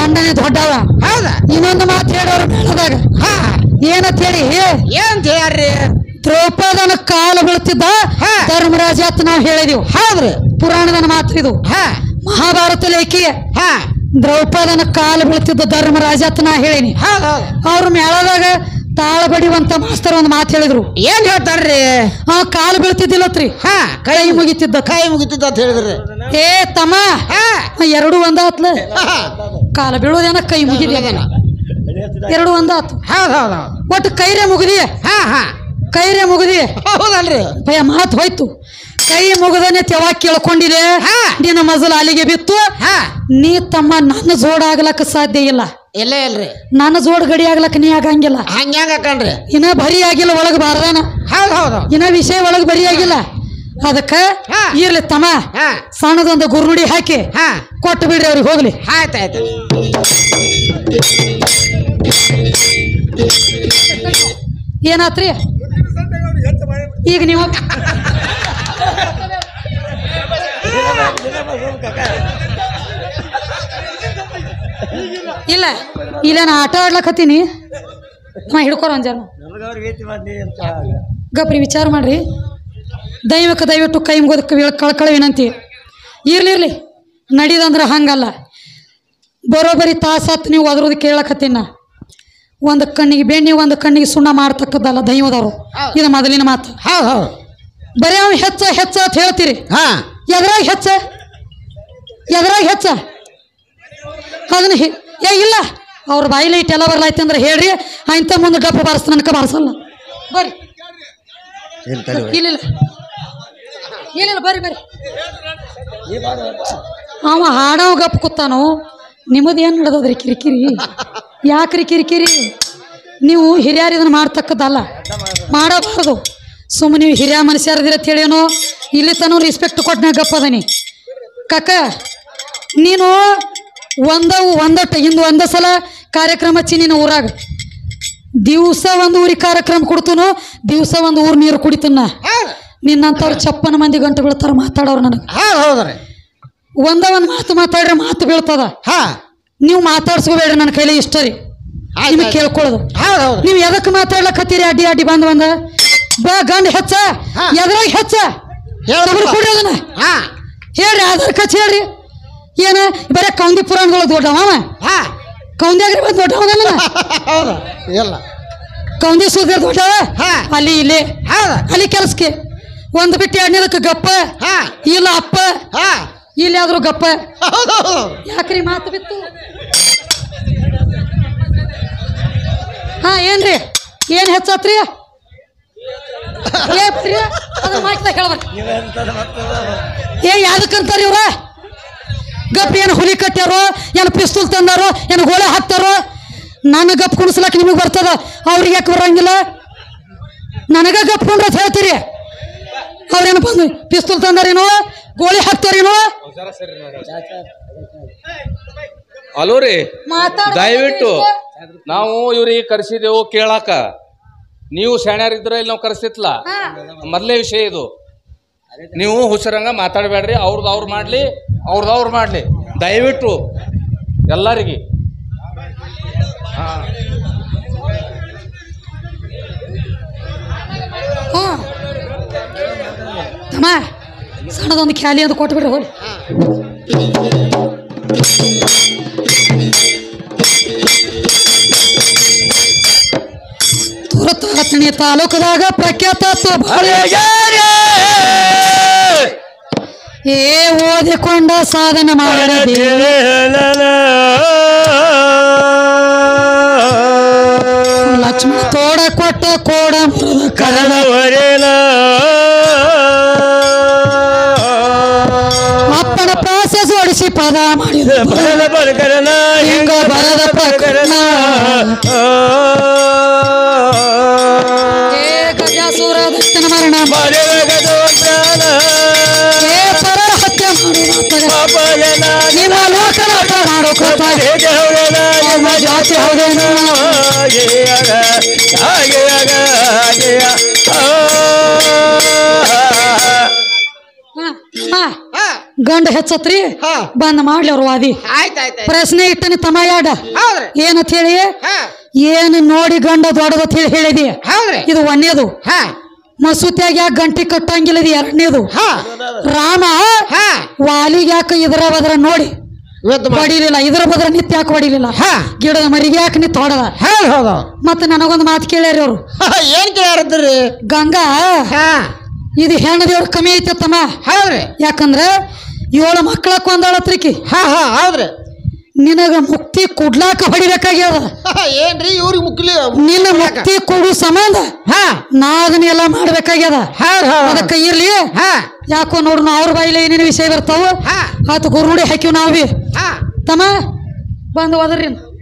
ಗಂಡನೇ ದೊಡ್ಡವ ಹೌದಾ ಇನ್ನೊಂದು ಮಾತು ಹೇಳೋರು ಮೇಳದಾಗ ಹಾ ಏನಂತ ಹೇಳಿ ಏನಂತ ಹೇಳ್ರಿ ದ್ರೌಪದನ ಕಾಲು ಬೀಳ್ತಿದ್ದ ಹಾ. ಧರ್ಮರಾಜ ಅಂತ ನಾವು ಹೇಳಿದೀವಿ ಹೌದ್ರಿ ಪುರಾಣದ ಮಾತು ಇದು ಹಾ ಮಹಾಭಾರತ ಲೇಖಿಗೆ ಹಾ ದ್ರೌಪದನ ಕಾಲು ಬೀಳ್ತಿದ್ದ ಧರ್ಮರಾಜ ಅಂತ ನಾ ಹೇಳಿನಿ ಹೌದ್ ಹೌದು ಅವ್ರ ಮೇಳದಾಗ ತಾಳ ಬಡಿವಂತ ಮಾಸ್ತರ್ ಒಂದು ಮಾತು ಹೇಳಿದ್ರು ಏನ್ ಹೇಳ್ತಾರ್ರಿ ಆ ಕಾಲು ಬೀಳ್ತಿದ್ದಿಲ್ಲತ್ರಿ ಹಾ ಕೈ ಮುಗಿತಿದ್ದ ಕೈ ಮುಗಿತಿದ್ದ ಅಂತ ಹೇಳಿದ್ರಿ ಏ ತಮ್ಮ ಹಾ ಎರಡು ಒಂದಾತ್ಲ ಹಾ. ಕಾಲ ಬೀಳೋದೇನ ಕೈ ಮುಗಿದಿ ಎರಡು ಒಂದಾತು ಹೌದ್ ಹೌದ್ ಹೌದ್ ಒಟ್ಟು ಕೈರೇ ಮುಗಿದಿ ಹಾ ಹಾ ಕೈರೇ ಮುಗಿದಿ ಹೌದಲ್ರಿ ಭಯ ಮಾತು ಹೋಯ್ತು ಕೈ ಮುಗದನೆ ತೆವ ಕೇಳ್ಕೊಂಡಿದೆ ಹಾ. ನಿನ್ನ ಮಜಲ ಅಲ್ಲಿಗೆ ಬಿತ್ತು ಹಾ ನೀ ತಮ್ಮ ನನ್ನ ಜೋಡ್ ಆಗ್ಲಕ್ಕ ಸಾಧ್ಯ ಇಲ್ಲ ಇಲ್ಲ ಇಲ್ರಿ ನನ್ನ ಜೋಡ್ ಗಡಿ ಆಗ್ಲಕ್ಕ ನೀ ಆಗಂಗಿಲ್ಲ ಹಂಗ್ಯಾಂಗ ಹಾಕಣ್ರಿ ಇನ್ನ ಬರಿ ಆಗಿಲ್ಲ ಒಳಗ್ ಬಾರದಾನ ಹೌದ್ ಹೌದು ಇನ್ನ ವಿಷಯ ಒಳಗ್ ಬರಿ ಆಗಿಲ್ಲ ಅದಕ್ಕ ಹಾ. ಇರ್ಲಿ ತಮ್ಮ ಹಾ ಸಣ್ಣದೊಂದು ಗುರುನುಡಿ ಹಾಕಿ ಹಾ ಕೊಟ್ಟು ಬಿಡ್ರಿ ಅವ್ರಿಗೆ ಹೋಗ್ಲಿ ಆಯ್ತು ಆಯ್ತು ಏನಾತ್ರಿ ಈಗ ನೀವು ಇಲ್ಲ ಇಲ್ಲ ನಾ ಆಟ ಆಡ್ಲಕತ್ತೀನಿ ನಾ ಹಿಡ್ಕೊರ ಒಂದ್ ಜನ ಗಪ್ರಿ ವಿಚಾರ ಮಾಡ್ರಿ ದೈವಕ್ಕೆ ದಯವಿಟ್ಟು ಕೈ ಮುಗೋದಕ್ಕೆ ಕಳ್ಕಳ ವಿನಂತಿ ಇರ್ಲಿ ಇರ್ಲಿ ನಡೀದಂದ್ರೆ ಹಂಗಲ್ಲ ಬರೋಬ್ಬರಿ ತಾಸತ್ತು ನೀವು ಅದ್ರದ್ದು ಕೇಳಕತ್ತೀನಿ ನಾ ಒಂದು ಕಣ್ಣಿಗೆ ಬೆಣ್ಣೆ ಒಂದು ಕಣ್ಣಿಗೆ ಸುಣ್ಣ ಮಾಡ್ತಕ್ಕದ್ದಲ್ಲ ದೈವದವರು ಇದು ಮೊದಲಿನ ಮಾತು ಹೌದ್ ಹೌದು ಬರೀ ಅವ್ನು ಹೆಚ್ಚ ಹೆಚ್ಚ ಅಂತ ಹೇಳ್ತೀರಿ ಹಾ ಎದ್ರಾಗ ಹೆಚ್ಚ ಎದ್ರಾಗ ಹೆಚ್ಚ ಅದನ್ನ ಹಿ- ಏ ಇಲ್ಲ ಅವ್ರ ಬಾಯಿಲಿ ಇಟ್ಟೆಲ್ಲ ಬರ್ಲಾಯ್ತು ಅಂದ್ರೆ ಹೇಳ್ರಿ ಇಂಥ ಮುಂದೆ ಡಬ್ಬ ಬಾರಿಸ್ ನನಕ ಬಾರಿಸಲ್ಲ ಬರ್ರಿ ಇಲ್ಲ ಇಲ್ಲ ಏನಿಲ್ಲ ಬರ್ರಿ ಬರ್ರಿ ಅವ ಹಾಡವ ಗಪ್ ಕೂತಾನು ನಿಮ್ಮದು ಏನು ನಡೆದದ್ರಿ ಕಿರಿಕಿರಿ ಯಾಕ್ರಿ ಕಿರಿಕಿರಿ ನೀವು ಹಿರಿಯರು ಇದನ್ನ ಮಾಡ್ತಕ್ಕದ್ದಲ್ಲ ಮಾಡಬಾರ್ದು ಸುಮ್ಮನೆ ನೀವು ಹಿರಿಯ ಮನುಷ್ಯರದಿರ ತಿಳಿಯೋನು ಇಲ್ಲಿ ತನೂ ರೆಸ್ಪೆಕ್ಟ್ ಕೊಟ್ಟನ ಗಪ್ಪದನಿ ಕಕ್ಕ ನೀನು ಒಂದ ಒಂದಟ್ಟು ಹಿಂದೆ ಒಂದ ಸಲ ಕಾರ್ಯಕ್ರಮ ಹಚ್ಚಿ ನೀನು ಊರಾಗ ದಿವಸ ಒಂದು ಊರಿಗೆ ಕಾರ್ಯಕ್ರಮ ಕೊಡ್ತನು ದಿವಸ ಒಂದು ಊರು ನೀರು ಕುಡಿತನ ಹೌದ್ ನಿನ್ನಂಥವ್ರು ಚಪ್ಪನ ಮಂದಿ ಗಂಟು ಬೀಳ್ತಾರ ಮಾತಾಡೋರು ನನಗೆ ಹೌದ್ ಹೌದ್ರಿ ಒಂದ ಒಂದು ಮಾತು ಮಾತಾಡ್ರೆ ಮಾತು ಬೀಳ್ತದ ಹಾ ನೀವು ಮಾತಾಡ್ಸ್ಕೋಬೇಡ್ರಿ ನನ್ನ ಕೈಲಿ ಇಷ್ಟ ರೀ ಆಯ್ತ್ ನಿಮಗೆ ಆಯ್ತ್. ಕೇಳ್ಕೊಳ್ಳೋದು ಹೌದ್ ಹೌದು ನೀವು ಎದಕ್ಕೆ ಮಾತಾಡ್ಲಕತ್ತೀರಿ ಅಡ್ಡಿ ಅಡ್ಡಿ ಬಂದ್ ಬಂದ ಬಾ ಗಂಡ ಹೆಚ್ಚ ಹಾ. ಎದ್ರಾಗ ಹೆಚ್ಚ ಹೇಳ್ರಪ್ಪ. ತಗೊಂಡು ಕೊಡ್ರಿ ಅದನ್ನ ಹಾ ಹೇಳ್ರಿ ಆಧಾರ್ ಕಚ್ ಹೇಳ್ರಿ ಏನ ಬರೇ ಕೌಂದಿ ಪುರಾಣಗಳು ದೊಡ್ಡವ ಅವ ಹಾ ಕೌಂದ್ಯಾಗ್ರಿ ಬಂದ್ ದೊಡ್ಡವನಲ್ಲ ಹೌದು ಇಲ್ಲ ಕೌಂದಿ ಸುದ್ದಿ ದೊಡ್ಡವ ಹಾ. ಅಲ್ಲಿ ಇಲ್ಲಿ ಹೌದ ಅಲ್ಲಿ ಕೆಲ್ಸಕ್ಕೆ ಒಂದು ಬಿಟ್ಟು ಎರಡನೇದಕ್ಕೆ ಗಪ್ಪ ಹಾ ಇಲ್ಲ ಅಪ್ಪ ಹಾ ಇಲ್ಲಿ ಆದ್ರೂ ಗಪ್ಪ ಹೌದು ಹೌದು ಯಾಕ್ರಿ ಮಾತು ಬಿತ್ತು ಹಾ ಏನ್ರಿ ಏನ್ ಹೆಚ್ಚಾತ್ರಿ ಏ ಬರ್ರಿ ಅದ್ರ ಮಾಹಿತಿ ಹೇಳ್ಬರ್ರಿ ಏ ಯಾವ್ದಕ್ಕಂತಾರ ಇವ್ರ ಗಪ್ ಏನು ಹುಲಿ ಕಟ್ಟ್ಯಾರೋ ಏನು ಪಿಸ್ತೂಲ್ ತಂದಾರೋ ಏನು ಗೋಳೆ ಹಾಕ್ತಾರೋ ನಾನು ಗಪ್ ಕುಣಿಸ್ಲಕ್ ನಿಮಗೆ ಬರ್ತದ ಅವ್ರಿಗೆ ಯಾಕೆ ಬರಂಗಿಲ್ಲ ನನಗ ಗಪ್ ಕುಂಡ್ರ ಅಂತ ಹೇಳ್ತೀರಿ ಅವ್ರೇನು ಬಂದು ಪಿಸ್ತೂಲ್ ತಂದಾರೇನೋ ಗೋಳಿ ಹಾಕ್ತಾರೇನೋ ಅಲೋ ರೀ ಮಾತಾಡ ದಯವಿಟ್ಟು ನಾವು ಇವ್ರಿಗೆ ಕರೆಸಿದೆವು ಕೇಳಾಕ ನೀವು ಶಾಣ್ಯಾರಿದ್ರೆ ಇಲ್ಲಿ ನಾವು ಕರೆಸಿತ್ಲ ಮೊದಲೇ ವಿಷಯ ಇದು ನೀವು ಹುಷರಂಗ ಮಾತಾಡಬೇಡ್ರಿ ಅವ್ರದ್ದು ಅವ್ರು ಮಾಡಲಿ ಅವ್ರದ್ದು ಅವ್ರು ಮಾಡಲಿ ದಯವಿಟ್ಟು ಎಲ್ಲರಿಗೆ ಹ್ಞೂ ತಮ್ಮ ಸಣ್ಣದೊಂದು ಖ್ಯಾಲಿ ಅಂತ ಕೊಟ್ಬಿಡ್ರಿ ಹೋಗಿ ತುರತಾತ್ಣಿ ತಾಲೂಕದಾಗ ಪ್ರಖ್ಯಾತ ತು ಬಾಳೆಗಾರ. ಏ ಓದಿಕೊಂಡ ಸಾಧನೆ ಮಾಡದೆ ಲಕ್ಷ್ಮಣ ತೋಡ ಕೊಟ್ಟ ಕೋಡ ಮುರಿದ ಕರಡ ಅಪ್ಪನ ಪ್ರಾಸ ಜೋಡಿಸಿ ಪದ ಮಾಡಿದ ಹಿಂಗ ಬರದ ಪ್ರಕರಣ ಏ ಗಜಾಸುರ ದಕ್ಷಿಣ ಮರಣ ಏ ಪರರ ಹತ್ಯೆ ಮಾಡುವ ನಿಮ್ಮ ಲೋಕನಾಟ ಮಾಡೋಕೋತ ನಮ್ಮ ಜಾತಿ ಹೌದೇನು ಹಾ, ಹಾ. ಗಂಡ ಹೆಚ್ಚತ್ರಿ ಹಾ ಬಂದ್ ಮಾಡ್ಲಿ ಅವ್ರ ವಾದಿ ಆಯ್ತು ಆಯ್ತು ಆಯ್ತು ಪ್ರಶ್ನೆ ಇಟ್ಟನಿ ತಮ್ಮ ಯಾಡ ಹೌದ್ರಿ ಏನಂತ ಹೇಳಿ ಹಾ ಏನು ನೋಡಿ ಗಂಡ ದೊಡ್ಡದತ್ ಹೇಳಿ ಹೇಳಿದಿ ಹೌದ್ರಿ ಇದು ಒಂದೇದು ಹಾ ಮಸೂತ್ಯಾಗ ಯಾಕೆ ಗಂಟಿ ಕಟ್ಟಂಗಿಲ್ಲ ಇದು ಎರಡನೇದು ಹಾ ರಾಮ ಹಾ ವಾಲಿಗೆ ಯಾಕೆ ಇದರ ಬದ್ರ ನೋಡಿ ಇವತ್ತು ಮಾಡಿ ಹೊಡಿಲಿಲ್ಲ ಇದರ ಬದ್ರ ನಿತ್ಯ ಯಾಕೆ ಹೊಡಿಲಿಲ್ಲ ಹಾ ಗಿಡದ ಮರಿಗೆ ಯಾಕೆ ನಿತ್ ಹೊಡದ ಹೌದು ಹೌದು ಮತ್ತೆ ನನಗೊಂದು ಮಾತು ಕೇಳ್ಯಾರಿ ಅವ್ರು ಏನ್ ಕೇಳಿದ್ರಿ ಗಂಗಾ ಹಾ ಇದು ಹೆಣ್ಣು ದೇವ್ರ ಕಮ್ಮಿ ಐತತ್ತಮ್ಮ ಹೌದ್ರಿ ಯಾಕಂದ್ರ ಏಳು ಮಕ್ಕಳ ಕೊಂದಾಳತ್ರಿಕಿ ಹಾ ಹಾ ಹೌದ್ರಿ ನಿನಗ ಮುಕ್ತಿ ಕೊಡ್ಲಾಕ ಹೊಡಿಬೇಕಾಗ್ಯದ ಏನ್ರಿ ಇವ್ರಿಗೆ ಮುಕ್ಲಿ ನಿನ್ನ ಮುಕ್ತಿ ಕೊಡು ಸಂಬಂಧ ಹಾ ನಾ ಅದನ್ನೆಲ್ಲ ಮಾಡ್ಬೇಕಾಗ್ಯದ ಹೌದು ಹೌದು ಅದಕ್ಕೆ ಇರ್ಲಿ ಹಾ ಯಾಕೋ ನೋಡು ನಾ ಅವ್ರ ಬಾಯಿಲೆ ಏನೇನು ವಿಷಯ ಬರ್ತಾವ ಹಾ ಆತು ಗುರುನುಡಿ ಹಾಕಿವ್ ನಾವು ಬಿ ಹಾ ತಮ್ಮ ಬಂದು ಹೋದ್ರಿ